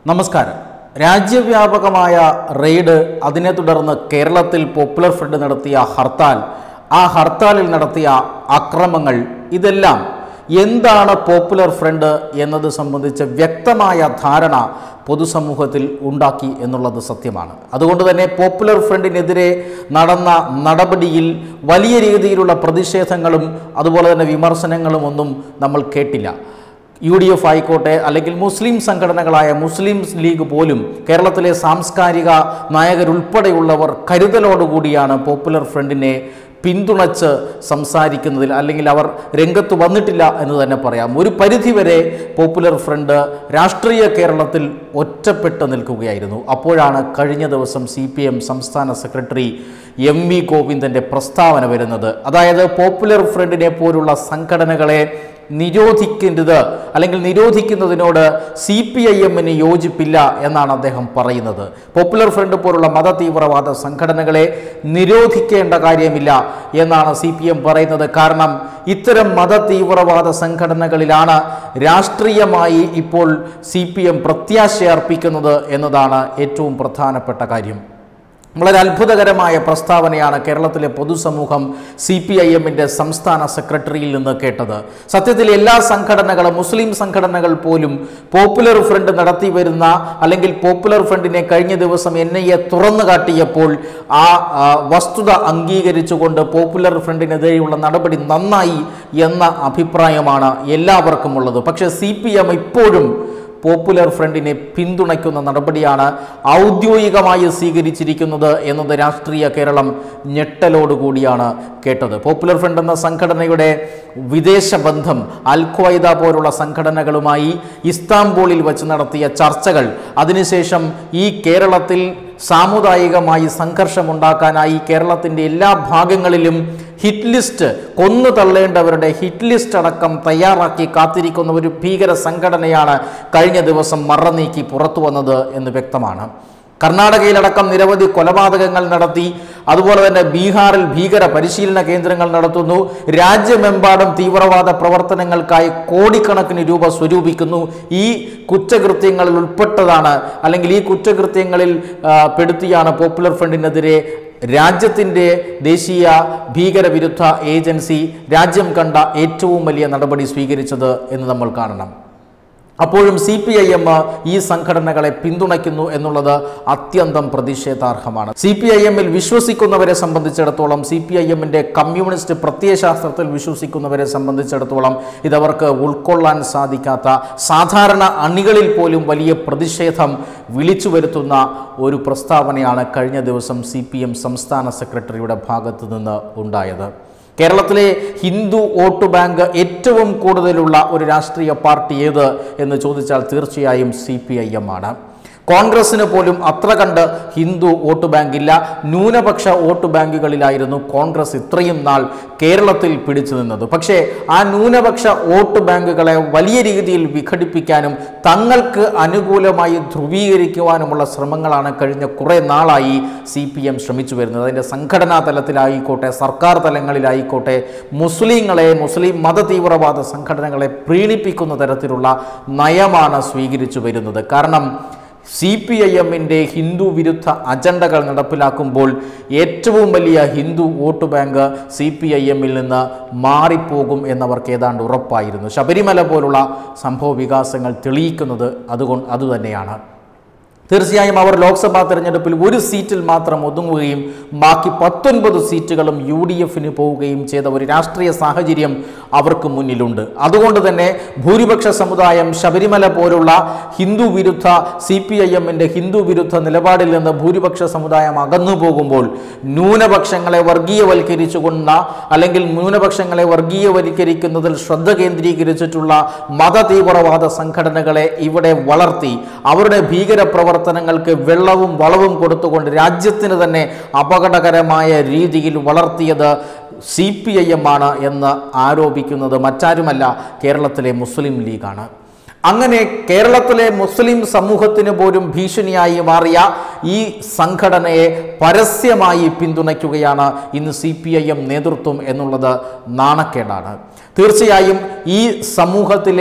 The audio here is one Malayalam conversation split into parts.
നമസ്കാരം രാജ്യവ്യാപകമായ റെയ്ഡ് അതിനെ തുടർന്ന് കേരളത്തിൽ പോപ്പുലർ ഫ്രണ്ട് നടത്തിയ ഹർത്താൽ ആ ഹർത്താലിൽ നടത്തിയ അക്രമങ്ങൾ ഇതെല്ലാം എന്താണ് പോപ്പുലർ ഫ്രണ്ട് എന്നത് സംബന്ധിച്ച് വ്യക്തമായ ധാരണ പൊതുസമൂഹത്തിൽ ഉണ്ടാക്കി എന്നുള്ളത് സത്യമാണ് അതുകൊണ്ട് തന്നെ പോപ്പുലർ ഫ്രണ്ടിനെതിരെ നടന്ന നടപടിയിൽ വലിയ രീതിയിലുള്ള പ്രതിഷേധങ്ങളും അതുപോലെ തന്നെ വിമർശനങ്ങളും ഒന്നും നമ്മൾ കേട്ടില്ല യു ഡി എഫ് ആയിക്കോട്ടെ അല്ലെങ്കിൽ മുസ്ലിം സംഘടനകളായ മുസ്ലിം ലീഗ് പോലും കേരളത്തിലെ സാംസ്കാരിക നായകരുൾപ്പെടെയുള്ളവർ കരുതലോടുകൂടിയാണ് പോപ്പുലർ ഫ്രണ്ടിനെ പിന്തുണച്ച് സംസാരിക്കുന്നതിൽ അല്ലെങ്കിൽ അവർ രംഗത്ത് വന്നിട്ടില്ല എന്ന് തന്നെ പറയാം ഒരു പരിധിവരെ പോപ്പുലർ ഫ്രണ്ട് രാഷ്ട്രീയ കേരളത്തിൽ ഒറ്റപ്പെട്ട് നിൽക്കുകയായിരുന്നു അപ്പോഴാണ് കഴിഞ്ഞ ദിവസം സി പി എം സംസ്ഥാന സെക്രട്ടറി എം വി ഗോവിന്ദൻ്റെ പ്രസ്താവന വരുന്നത് അതായത് പോപ്പുലർ ഫ്രണ്ടിനെ പോലുള്ള സംഘടനകളെ നിരോധിക്കേണ്ടത് അല്ലെങ്കിൽ നിരോധിക്കുന്നതിനോട് സി പി ഐ എമ്മിന് യോജിപ്പില്ല എന്നാണ് അദ്ദേഹം പറയുന്നത് പോപ്പുലർ ഫ്രണ്ട് പോലുള്ള മത തീവ്രവാദ സംഘടനകളെ നിരോധിക്കേണ്ട കാര്യമില്ല എന്നാണ് സി പി എം പറയുന്നത് കാരണം ഇത്തരം മത തീവ്രവാദ സംഘടനകളിലാണ് രാഷ്ട്രീയമായി ഇപ്പോൾ സി പി എം പ്രത്യാശ അർപ്പിക്കുന്നത് എന്നതാണ് ഏറ്റവും പ്രധാനപ്പെട്ട കാര്യം വളരെ അത്ഭുതകരമായ പ്രസ്താവനയാണ് കേരളത്തിലെ പൊതുസമൂഹം സി പി ഐ എമ്മിൻ്റെ സംസ്ഥാന സെക്രട്ടറിയിൽ നിന്ന് കേട്ടത് സത്യത്തിൽ എല്ലാ സംഘടനകളും മുസ്ലിം സംഘടനകൾ പോലും പോപ്പുലർ ഫ്രണ്ട് നടത്തി വരുന്ന അല്ലെങ്കിൽ പോപ്പുലർ ഫ്രണ്ടിനെ കഴിഞ്ഞ ദിവസം എൻ ഐ എ തുറന്നു കാട്ടിയപ്പോൾ ആ ആ, വസ്തുത അംഗീകരിച്ചുകൊണ്ട് പോപ്പുലർ ഫ്രണ്ടിനെതിരെയുള്ള നടപടി നന്നായി എന്ന അഭിപ്രായമാണ് എല്ലാവർക്കും ഉള്ളത് പക്ഷേ സി പി എം ഇപ്പോഴും പോപ്പുലർ ഫ്രണ്ടിനെ പിന്തുണയ്ക്കുന്ന നടപടിയാണ് ഔദ്യോഗികമായി സ്വീകരിച്ചിരിക്കുന്നത് എന്നത് രാഷ്ട്രീയ കേരളം ഞെട്ടലോടുകൂടിയാണ് കേട്ടത് പോപ്പുലർ ഫ്രണ്ട് എന്ന സംഘടനയുടെ വിദേശ ബന്ധം അൽ ഖ്വയ്ദ പോലുള്ള സംഘടനകളുമായി ഇസ്താംബൂളിൽ വെച്ച് നടത്തിയ ചർച്ചകൾ അതിനുശേഷം ഈ കേരളത്തിൽ സാമുദായികമായി സംഘർഷമുണ്ടാക്കാനായി കേരളത്തിൻ്റെ എല്ലാ ഭാഗങ്ങളിലും ഹിറ്റ് ലിസ്റ്റ് കൊന്നു തള്ളേണ്ടവരുടെ ഹിറ്റ് ലിസ്റ്റ് അടക്കം തയ്യാറാക്കി കാത്തിരിക്കുന്ന ഒരു ഭീകര സംഘടനയാണ് കഴിഞ്ഞ ദിവസം മറനീക്കി പുറത്തു വന്നത് എന്ന് വ്യക്തമാണ് കർണാടകയിലടക്കം നിരവധി കൊലപാതകങ്ങൾ നടത്തി അതുപോലെ തന്നെ ബീഹാറിൽ ഭീകര പരിശീലന കേന്ദ്രങ്ങൾ നടത്തുന്നു രാജ്യമെമ്പാടും തീവ്രവാദ പ്രവർത്തനങ്ങൾക്കായി കോടിക്കണക്കിന് രൂപ സ്വരൂപിക്കുന്നു ഈ കുറ്റകൃത്യങ്ങളിൽ ഉൾപ്പെട്ടതാണ് അല്ലെങ്കിൽ ഈ കുറ്റകൃത്യങ്ങളിൽ ആ, പെടുത്തിയാണ് പോപ്പുലർ ഫ്രണ്ടിനെതിരെ രാജ്യത്തിൻ്റെ ദേശീയ ഭീകരവിരുദ്ധ ഏജൻസി രാജ്യം കണ്ട ഏറ്റവും വലിയ നടപടി സ്വീകരിച്ചത് എന്ന് നമ്മൾ കാണണം അപ്പോഴും സി പി ഐ എം ഈ സംഘടനകളെ പിന്തുണയ്ക്കുന്നു എന്നുള്ളത് അത്യന്തം പ്രതിഷേധാർഹമാണ് സി പി ഐ എമ്മിൽ വിശ്വസിക്കുന്നവരെ സംബന്ധിച്ചിടത്തോളം സി പി ഐ എമ്മിൻ്റെ കമ്മ്യൂണിസ്റ്റ് പ്രത്യയശാസ്ത്രത്തിൽ വിശ്വസിക്കുന്നവരെ സംബന്ധിച്ചിടത്തോളം ഇതവർക്ക് ഉൾക്കൊള്ളാൻ സാധിക്കാത്ത സാധാരണ അണികളിൽ പോലും വലിയ പ്രതിഷേധം വിളിച്ചു വരുത്തുന്ന ഒരു പ്രസ്താവനയാണ് കഴിഞ്ഞ ദിവസം സി പി എം സംസ്ഥാന സെക്രട്ടറിയുടെ ഭാഗത്തു നിന്ന് ഉണ്ടായത് കേരളത്തിലെ ഹിന്ദു വോട്ട് ബാങ്ക് ഏറ്റവും കൂടുതലുള്ള ഒരു രാഷ്ട്രീയ പാർട്ടി ഏത് എന്ന് ചോദിച്ചാൽ തീർച്ചയായും സി പി ഐ എം ആണ് കോൺഗ്രസിന് പോലും അത്ര കണ്ട് ഹിന്ദു വോട്ട് ബാങ്കില്ല ന്യൂനപക്ഷ വോട്ട് ബാങ്കുകളിലായിരുന്നു കോൺഗ്രസ് ഇത്രയും നാൾ കേരളത്തിൽ പിടിച്ചു നിന്നത് പക്ഷേ ആ ന്യൂനപക്ഷ വോട്ട് ബാങ്കുകളെ വലിയ രീതിയിൽ വിഘടിപ്പിക്കാനും തങ്ങൾക്ക് അനുകൂലമായി ധ്രുവീകരിക്കുവാനുമുള്ള ശ്രമങ്ങളാണ് കഴിഞ്ഞ കുറേ നാളായി സി പി എം ശ്രമിച്ചു വരുന്നത് അതിൻ്റെ സംഘടനാ തലത്തിലായിക്കോട്ടെ സർക്കാർ തലങ്ങളിലായിക്കോട്ടെ മുസ്ലിങ്ങളെ മുസ്ലിം മത തീവ്രവാദ സംഘടനകളെ പ്രീണിപ്പിക്കുന്ന തരത്തിലുള്ള നയമാണ് സ്വീകരിച്ചു വരുന്നത് കാരണം സി പി ഐ എമ്മിൻ്റെ ഹിന്ദു വിരുദ്ധ അജണ്ടകൾ നടപ്പിലാക്കുമ്പോൾ ഏറ്റവും വലിയ Hindu vote bank C P I എമ്മിൽ നിന്ന് മാറിപ്പോകും എന്നവർക്ക് ഏതാണ്ട് ഉറപ്പായിരുന്നു ശബരിമല പോലുള്ള സംഭവ വികാസങ്ങൾ തെളിയിക്കുന്നത് അതുകൊണ്ട് അതുതന്നെയാണ് തീർച്ചയായും അവർ ലോക്സഭാ തെരഞ്ഞെടുപ്പിൽ ഒരു സീറ്റിൽ മാത്രം ഒതുങ്ങുകയും ബാക്കി പത്തൊൻപത് സീറ്റുകളും യു ഡി എഫിന് പോവുകയും ചെയ്ത ഒരു രാഷ്ട്രീയ സാഹചര്യം അവർക്ക് മുന്നിലുണ്ട് അതുകൊണ്ട് തന്നെ ഭൂരിപക്ഷ സമുദായം ശബരിമല പോലുള്ള ഹിന്ദു വിരുദ്ധ സി പി ഐ എമ്മിൻ്റെ ഹിന്ദു വിരുദ്ധ നിലപാടിൽ നിന്ന് ഭൂരിപക്ഷ സമുദായം അകന്നു പോകുമ്പോൾ ന്യൂനപക്ഷങ്ങളെ വർഗീയവൽക്കരിച്ചുകൊണ്ട അല്ലെങ്കിൽ ന്യൂനപക്ഷങ്ങളെ വർഗീയവൽക്കരിക്കുന്നതിൽ ശ്രദ്ധ കേന്ദ്രീകരിച്ചിട്ടുള്ള മത തീവ്രവാദ സംഘടനകളെ ഇവിടെ വളർത്തി അവരുടെ ഭീകര പ്രവർത്തനങ്ങൾക്ക് വെള്ളവും വളവും കൊടുത്തുകൊണ്ട് രാജ്യത്തിന് തന്നെ അപകടകരമായ രീതിയിൽ വളർത്തിയത് സി പി ഐ എം ആണ് എന്ന് ആരോപിക്കുന്നത് മറ്റാരുമല്ല കേരളത്തിലെ മുസ്ലിം ലീഗാണ് അങ്ങനെ കേരളത്തിലെ മുസ്ലിം സമൂഹത്തിന് പോലും ഭീഷണിയായി മാറിയ ഈ സംഘടനയെ പരസ്യമായി പിന്തുണയ്ക്കുകയാണ് ഇന്ന് സി പി ഐ എം നേതൃത്വം എന്നുള്ളത് നാണക്കേടാണ് തീർച്ചയായും ഈ സമൂഹത്തിലെ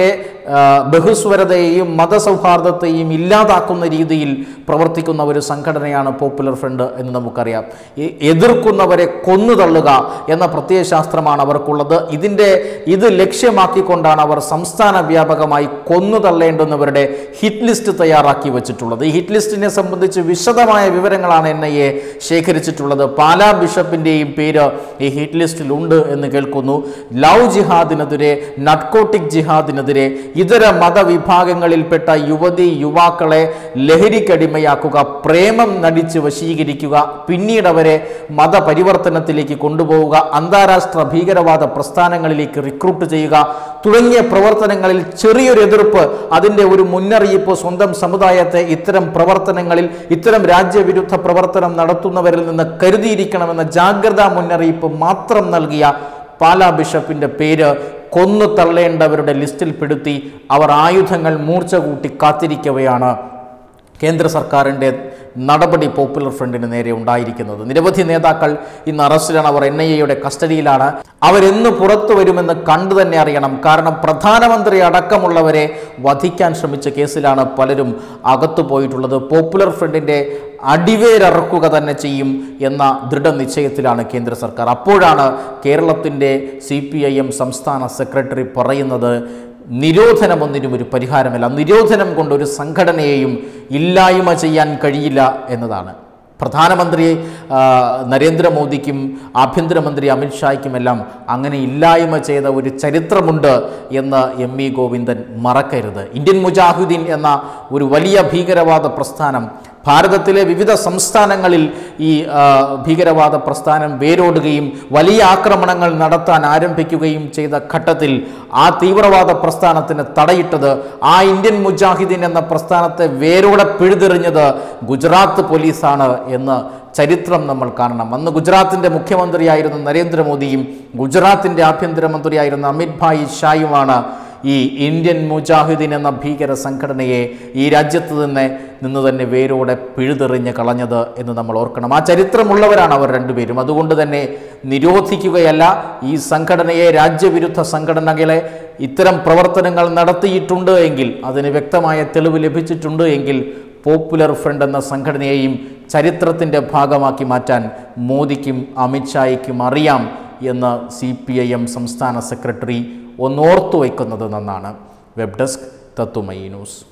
ആ, ബഹുസ്വരതയെയും മതസൗഹാർദ്ദത്തെയും ഇല്ലാതാക്കുന്ന രീതിയിൽ പ്രവർത്തിക്കുന്ന ഒരു സംഘടനയാണ് പോപ്പുലർ ഫ്രണ്ട് എന്ന് നമുക്കറിയാം ഈ എതിർക്കുന്നവരെ കൊന്നു തള്ളുക എന്ന പ്രത്യയശാസ്ത്രമാണ് അവർക്കുള്ളത് ഇതിൻ്റെ ഇത് ലക്ഷ്യമാക്കിക്കൊണ്ടാണ് അവർ സംസ്ഥാന വ്യാപകമായി കൊന്നു തള്ളേണ്ടുന്നവരുടെ ഹിറ്റ് ലിസ്റ്റ് തയ്യാറാക്കി വെച്ചിട്ടുള്ളത് ഈ ഹിറ്റ് ലിസ്റ്റിനെ സംബന്ധിച്ച് വിശദമായ വിവരങ്ങളാണ് എൻ ഐ എ ശേഖരിച്ചിട്ടുള്ളത് പാലാ ബിഷപ്പിൻ്റെയും പേര് ഈ ഹിറ്റ് ലിസ്റ്റിൽ ഉണ്ട് എന്ന് കേൾക്കുന്നു ലവ് ജിഹാദിനെതിരെ നട്കോട്ടിക് ജിഹാദിനെതിരെ ഇതര മതവിഭാഗങ്ങളിൽപ്പെട്ട യുവതി യുവാക്കളെ ലഹരിക്കടിമയാക്കുക പ്രേമം നടിച്ച് വശീകരിക്കുക പിന്നീട് അവരെ മതപരിവർത്തനത്തിലേക്ക് കൊണ്ടുപോവുക അന്താരാഷ്ട്ര ഭീകരവാദ പ്രസ്ഥാനങ്ങളിലേക്ക് റിക്രൂട്ട് ചെയ്യുക തുടങ്ങിയ പ്രവർത്തനങ്ങളിൽ ചെറിയൊരു എതിർപ്പ് അതിൻ്റെ ഒരു മുന്നറിയിപ്പ് സ്വന്തം സമുദായത്തെ ഇത്തരം പ്രവർത്തനങ്ങളിൽ ഇത്തരം രാജ്യവിരുദ്ധ പ്രവർത്തനം നടത്തുന്നവരിൽ നിന്ന് കരുതിയിരിക്കണമെന്ന ജാഗ്രതാ മുന്നറിയിപ്പ് മാത്രം നൽകിയ പാലാ ബിഷപ്പിന്റെ പേര് കൊന്നു തള്ളേണ്ടവരുടെ ലിസ്റ്റിൽപ്പെടുത്തി അവർ ആയുധങ്ങൾ മൂർച്ച കൂട്ടി കാത്തിരിക്കവെയാണ് കേന്ദ്ര സർക്കാരിൻ്റെ നടപടി പോപ്പുലർ ഫ്രണ്ടിന് നേരെ ഉണ്ടായിരിക്കുന്നത് നിരവധി നേതാക്കൾ ഇന്ന് അറസ്റ്റിലാണ് അവർ എൻ ഐ എയുടെ കസ്റ്റഡിയിലാണ് അവരെന്ന് പുറത്തു വരുമെന്ന് കണ്ടു തന്നെ അറിയണം കാരണം പ്രധാനമന്ത്രി അടക്കമുള്ളവരെ വധിക്കാൻ ശ്രമിച്ച കേസിലാണ് പലരും അകത്തു പോയിട്ടുള്ളത് പോപ്പുലർ ഫ്രണ്ടിൻ്റെ അടിവേരറക്കുക തന്നെ ചെയ്യും എന്ന ദൃഢനിശ്ചയത്തിലാണ് കേന്ദ്ര സർക്കാർ അപ്പോഴാണ് കേരളത്തിൻ്റെ സി പി ഐ എം സംസ്ഥാന സെക്രട്ടറി പറയുന്നത് നിരോധനമൊന്നിനും ഒരു പരിഹാരമല്ല നിരോധനം കൊണ്ട് ഒരു സംഘടനയെയും ഇല്ലായ്മ ചെയ്യാൻ കഴിയില്ല എന്നതാണ് പ്രധാനമന്ത്രി ആ, നരേന്ദ്രമോദിക്കും ആഭ്യന്തരമന്ത്രി അമിത്ഷായ്ക്കുമെല്ലാം അങ്ങനെ ഇല്ലായ്മ ചെയ്ത ഒരു ചരിത്രമുണ്ട് എന്ന് എം ഇ ഗോവിന്ദൻ മറക്കരുത് ഇന്ത്യൻ മുജാഹിദീൻ എന്ന ഒരു വലിയ ഭീകരവാദ പ്രസ്ഥാനം ഭാരതത്തിലെ വിവിധ സംസ്ഥാനങ്ങളിൽ ഈ ആ, ഭീകരവാദ പ്രസ്ഥാനം വേരോടുകയും വലിയ ആക്രമണങ്ങൾ നടത്താൻ ആരംഭിക്കുകയും ചെയ്ത ഘട്ടത്തിൽ ആ തീവ്രവാദ പ്രസ്ഥാനത്തിന് തടയിട്ടത് ആ ഇന്ത്യൻ മുജാഹിദീൻ എന്ന പ്രസ്ഥാനത്തെ വേരോടെ പിഴുതെറിഞ്ഞത് ഗുജറാത്ത് പോലീസാണ് എന്ന് ചരിത്രം നമ്മൾ കാണണം അന്ന് ഗുജറാത്തിൻ്റെ മുഖ്യമന്ത്രിയായിരുന്ന നരേന്ദ്രമോദിയും ഗുജറാത്തിൻ്റെ ആഭ്യന്തരമന്ത്രിയായിരുന്ന അമിത് ഭായ് ഷായുമാണ് ഈ ഇന്ത്യൻ മുജാഹിദീൻ എന്ന ഭീകര സംഘടനയെ ഈ രാജ്യത്ത് തന്നെ നിന്ന് തന്നെ വേരോടെ പിഴുതെറിഞ്ഞ് കളഞ്ഞത് എന്ന് നമ്മൾ ഓർക്കണം ആ ചരിത്രമുള്ളവരാണ് അവർ രണ്ടുപേരും അതുകൊണ്ട് തന്നെ നിരോധിക്കുകയല്ല ഈ സംഘടനയെ രാജ്യവിരുദ്ധ സംഘടനകളെ ഇത്തരം പ്രവർത്തനങ്ങൾ നടത്തിയിട്ടുണ്ട് എങ്കിൽ അതിന് വ്യക്തമായ തെളിവ് ലഭിച്ചിട്ടുണ്ട് എങ്കിൽ പോപ്പുലർ ഫ്രണ്ട് എന്ന സംഘടനയെയും ചരിത്രത്തിൻ്റെ ഭാഗമാക്കി മാറ്റാൻ മോദിക്കും അമിത്ഷായ്ക്കും അറിയാം എന്ന് സി പി ഐ എം സംസ്ഥാന സെക്രട്ടറി ഒന്നോർത്തു വയ്ക്കുന്നത് നന്നാണ് വെബ് ഡെസ്ക് തത്തുമൈ ന്യൂസ്